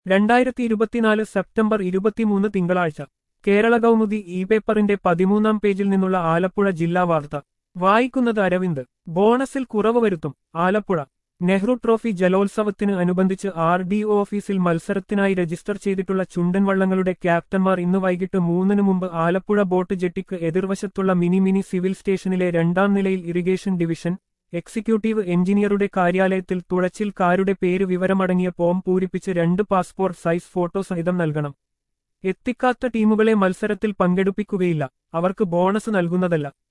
രണ്ടായിരത്തി ഇരുപത്തിനാല് സെപ്റ്റംബർ ഇരുപത്തിമൂന്ന് തിങ്കളാഴ്ച കേരള കൗമുദി ഇ പേപ്പറിന്റെ പതിമൂന്നാം പേജിൽ നിന്നുള്ള ആലപ്പുഴ ജില്ലാ വാർത്ത വായിക്കുന്നത് അരവിന്ദ് ബോണസിൽ കുറവ് വരുത്തും ആലപ്പുഴ നെഹ്റു ട്രോഫി ജലോത്സവത്തിന് അനുബന്ധിച്ച് ആർ ഡി ഒ ഓഫീസിൽ മത്സരത്തിനായി രജിസ്റ്റർ ചെയ്തിട്ടുള്ള ചുണ്ടൻ വള്ളങ്ങളുടെ ക്യാപ്റ്റന്മാർ ഇന്ന് വൈകിട്ട് മൂന്നിന് മുമ്പ് ആലപ്പുഴ ബോട്ട് ജെട്ടിക്ക് എതിർവശത്തുള്ള മിനി മിനി സിവിൽ സ്റ്റേഷനിലെ രണ്ടാം നിലയിൽ ഇറിഗേഷൻ ഡിവിഷൻ എക്സിക്യൂട്ടീവ് എഞ്ചിനീയറുടെ കാര്യാലയത്തിൽ തുഴച്ചിൽക്കാരുടെ പേര് വിവരമടങ്ങിയ ഫോം പൂരിപ്പിച്ച് രണ്ട് പാസ്പോർട്ട് സൈസ് ഫോട്ടോ സഹിതം നൽകണം എത്തിക്കാത്ത ടീമുകളെ മത്സരത്തിൽ പങ്കെടുപ്പിക്കുകയില്ല അവർക്ക് ബോണസ് നൽകുന്നതല്ല